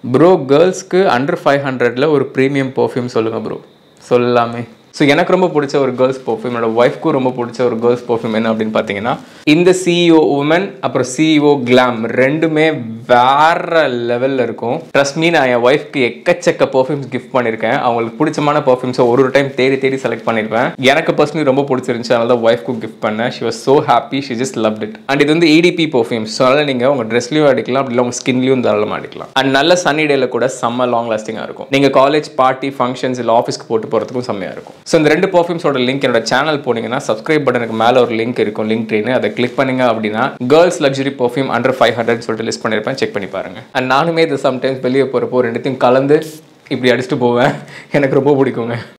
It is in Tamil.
ப்ரோ கேர்ள்ஸ்க்கு அண்டர் ஃபைவ் ஹண்ட்ரட்ல ஒரு ப்ரீமியம் பர்ஃப்யூம் சொல்லுங்க ப்ரோ சொல்லலாமே ஸோ எனக்கு ரொம்ப பிடிச்ச ஒரு கேர்ள்ஸ் பர்ஃப்யூம் என்னோட ஒய்ஃப்க்கும் ரொம்ப பிடிச்ச ஒரு கேர்ள்ஸ் பர்ஃப்யூம் என்ன அப்படின்னு பார்த்தீங்கன்னா இந்த சிஇஓ உமன் அப்புறம் சிஇஓ கிளாம் ரெண்டுமே வேற லெவலில் இருக்கும் ட்ரஸ்ட் மீ நான் என் ஒய்ஃப்க்கு எக்கச்சக்க பர்ஃப்யூம்ஸ் கிஃப்ட் பண்ணியிருக்கேன் அவங்களுக்கு பிடிச்சமான பர்ஃப்யூம்ஸை ஒரு ஒரு டைம் தேடி தேடி செலக்ட் பண்ணியிருப்பேன் எனக்கு பர்சனலி ரொம்ப பிடிச்சிருந்துச்சு அதனால தான் ஒய்ஃப்க்கும் கிஃப்ட் பண்ணேன் she was so happy she just love it and இது வந்து EDP பர்ஃப்யூம்ஸ் ஸோ அதனால் நீங்கள் உங்கள் ட்ரெஸ்லையும் அடிக்கலாம் அப்படி இல்லை உங்கள் ஸ்கின்லையும் தாராளமாக அடிக்கலாம் அண்ட் நல்ல சன்னி டேல கூட செம்ம லாங் லாஸ்டிங்காக இருக்கும் நீங்கள் காலேஜ் பார்ட்டி ஃபங்க்ஷன்ஸ் இல்லை ஆஃபீஸ்க்கு போட்டு போகிறதுக்கும் செம்மையாக இருக்கும் ஸோ இந்த ரெண்டு பர்ஃப்யூம்ஸோட லிங்க் என்னோட சேனல் போனீங்கன்னா சப்ஸ்கிரைப் பட்டனுக்கு மேலே ஒரு லிங்க் இருக்கும் லிங்க் ட்ரெயின் அதை கிளிக் பண்ணீங்க அப்படின்னா girls luxury perfume under five hundred சொல்லிட்டு லிஸ்ட் பண்ணியிருப்பேன் செக் பண்ணி பாருங்க அண்ட் நானுமே இது சம்டைம்ஸ் வெளியே போகிறப்போ ரெண்டுத்தையும் கலந்து இப்படி அடிச்சுட்டு போவேன் எனக்கு ரொம்ப பிடிக்குங்க